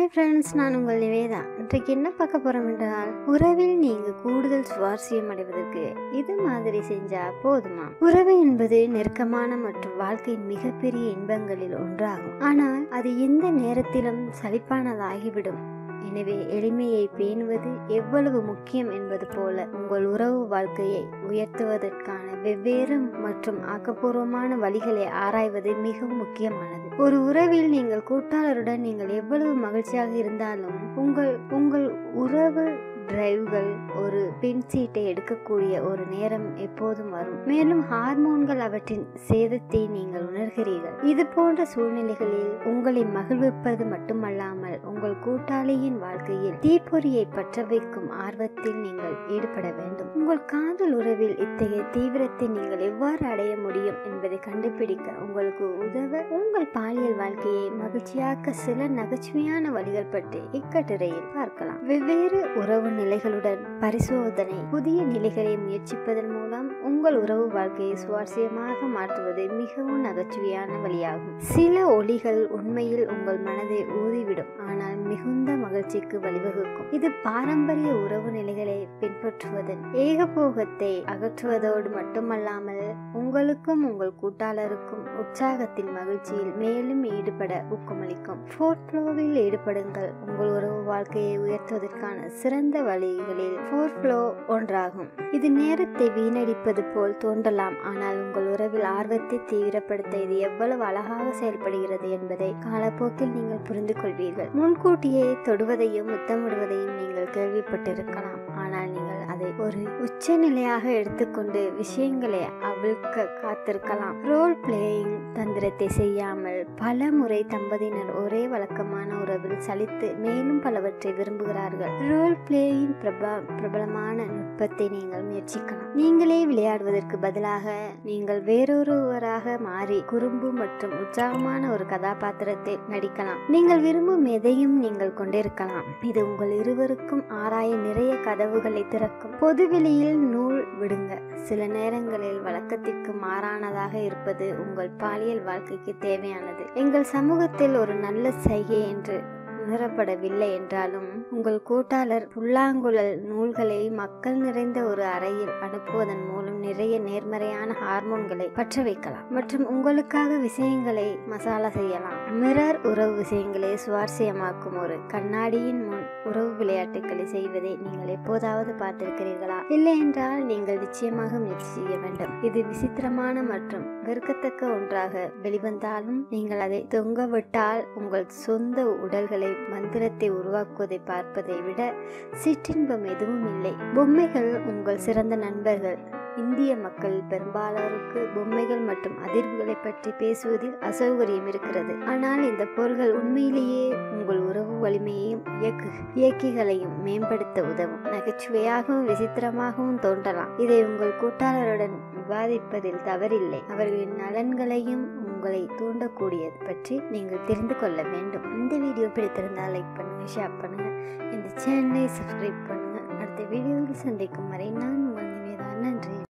friends நான் உங்கள் நிவேதா இன்றைக்கு என்ன பார்க்க போறோம் என்றால் உறவில் நீங்க கூடுதல் சுவாரஸ்யம் அடைவதற்கு இது மாதிரி செஞ்சா போதுமா உறவு என்பது நெருக்கமான மற்றும் வாழ்க்கையின் மிகப்பெரிய இன்பங்களில் ஒன்றாகும் ஆனால் அது எந்த நேரத்திலும் சலிப்பானதாகிவிடும் எனவே எளிமையை பேணுவது எவ்வளவு முக்கியம் என்பது போல உங்கள் உறவு வாழ்க்கையை உயர்த்துவதற்கான வெவ்வேறு மற்றும் ஆக்கப்பூர்வமான வழிகளை ஆராய்வது மிகவும் முக்கியமானது ஒரு உறவில் நீங்கள் கூட்டாளருடன் நீங்கள் எவ்வளவு மகிழ்ச்சியாக இருந்தாலும் உங்கள் உங்கள் உறவு டிரைவ்கள் ஒரு பின் சீட்டை எடுக்கக்கூடிய ஒரு நேரம் எப்போதும் வரும் மேலும் ஹார்மோன்கள் அவற்றின் சேதத்தை நீங்கள் உணர்கிறீர்கள் இது போன்ற சூழ்நிலைகளில் உங்களை மகிழ்விப்பது மட்டுமல்லாமல் உங்கள் கூட்டாளியின் வாழ்க்கையில் தீப்பொறியை பற்ற வைக்கும் ஆர்வத்தில் நீங்கள் ஈடுபட வேண்டும் உங்கள் காதல் உறவில் இத்தகைய தீவிரத்தை நீங்கள் எவ்வாறு அடைய முடியும் என்பதை கண்டுபிடிக்க உங்களுக்கு உதவ உங்கள் பாலியல் வாழ்க்கையை மகிழ்ச்சியாக்க சில நகைச்சுவையான வழிகள் பற்றி இக்கட்டுரையில் பார்க்கலாம் வெவ்வேறு உறவு நிலைகளுடன் பரிசோதனை புதிய நிலைகளை முயற்சிப்பதன் மூலம் உங்கள் உறவு வாழ்க்கையை சுவாரஸ்யமாக மாற்றுவது மிகவும் நகைச்சுவையான வழியாகும் சில ஒளிகள் உண்மையில் உங்கள் மனதை ஊதிவிடும் ஆனால் மிகுந்த மகிழ்ச்சிக்கு வழிவகுக்கும் இது பாரம்பரிய உறவு நிலைகளை பின்பற்றுவதன் ஏகபோகத்தை அகற்றுவதோடு மட்டுமல்லாமல் உங்களுக்கும் உங்கள் கூட்டாளருக்கும் உற்சாகத்தின் மகிழ்ச்சியில் மேலும் ஈடுபட ஊக்கமளிக்கும் ஃபோர்த் ஃப்ளோவில் ஈடுபடுங்கள் உங்கள் உறவு வாழ்க்கையை உயர்த்துவதற்கான சிறந்த வழிகளில் ஃபோர் ஃப்ளோ ஒன்றாகும் இது நேரத்தை வீணடிப்பது போல் தோன்றலாம் ஆனால் உங்கள் உறவில் ஆர்வத்தை தீவிரப்படுத்த இது எவ்வளவு அழகாக செயல்படுகிறது என்பதை காலப்போக்கில் நீங்கள் புரிந்து கொள்வீர்கள் முன்கூட்டியே தொடுவதையும் முத்தமிடுவதையும் நீங்கள் கேள்விப்பட்டிருக்கலாம் ஆனால் நீங்கள் அதை ஒரு உச்ச நிலையாக எடுத்துக்கொண்டு விஷயங்களை அவிழ்க்க காத்திருக்கலாம் ரோல் பிளேயிங் தந்திரத்தை செய்யாமல் பல முறை தம்பதியினர் ஒரே வழக்கமான உறவில் சலித்து மேலும் பலவற்றை விரும்புகிறார்கள் ரோல் பிளேயின் பிரபல பிரபலமான நுட்பத்தை நீங்கள் முயற்சிக்கலாம் நீங்களே விளையாடுவதற்கு பதிலாக நீங்கள் வேறொருவராக மாறி குறும்பு மற்றும் உற்சாகமான ஒரு கதாபாத்திரத்தை நடிக்கலாம் நீங்கள் விரும்பும் எதையும் நீங்கள் கொண்டிருக்கலாம் இது உங்கள் இருவருக்கும் ஆராய நிறைய கதவுகளை திறக்கும் பொதுவெளியில் நூல் விடுங்க சில நேரங்களில் வழக்கத்திற்கு மாறானதாக இருப்பது உங்கள் பாலியல் வாழ்க்கைக்கு தேவையானது எங்கள் சமூகத்தில் ஒரு நல்ல சைகை என்று உணரப்படவில்லை என்றாலும் உங்கள் கூட்டாளர் புல்லாங்குழல் நூல்களை மக்கள் நிறைந்த ஒரு அறையில் அனுப்புவதன் மூலம் நிறைய நேர்மறையான ஹார்மோன்களை பற்ற வைக்கலாம் மற்றும் உங்களுக்காக விஷயங்களை மசாலா செய்யலாம் மிரர் உறவு விஷயங்களை சுவாரஸ்யமாக்கும் ஒரு கண்ணாடியின் முன் உறவு விளையாட்டுகளை செய்வதை நீங்கள் எப்போதாவது பார்த்திருக்கிறீர்களா இல்லை என்றால் நீங்கள் நிச்சயமாக முயற்சி செய்ய வேண்டும் இது விசித்திரமான மற்றும் வெறுக்கத்தக்க ஒன்றாக வெளிவந்தாலும் நீங்கள் அதை தொங்கவிட்டால் உங்கள் சொந்த உடல்களை மந்திரத்தை உருவாக்குவதை பார்ப்பதை விட சிற்றின்பம் எதுவும் இல்லை பொம்மைகள் உங்கள் சிறந்த நண்பர்கள் இந்திய மக்கள் பெரும்பாலோருக்கு பொம்மைகள் மற்றும் அதிர்வுகளை பற்றி பேசுவதில் அசௌகரியம் இருக்கிறது ஆனால் இந்த பொருள்கள் உண்மையிலேயே உங்கள் உறவு வலிமையையும் இயக்கு இயக்கிகளையும் மேம்படுத்த உதவும் நகைச்சுவையாகவும் விசித்திரமாகவும் தோன்றலாம் இதை உங்கள் கூட்டாளருடன் விவாதிப்பதில் தவறில்லை அவர்களின் நலன்களையும் உங்களை தூண்டக்கூடியது பற்றி நீங்கள் தெரிந்து கொள்ள வேண்டும் இந்த வீடியோ பிடித்திருந்தால் லைக் பண்ணுங்க ஷேர் பண்ணுங்க இந்த சேனலை சப்ஸ்கிரைப் பண்ணுங்க அடுத்த வீடியோவில் சந்திக்கும் வரை நான் உங்கள் நிவேதா நன்றி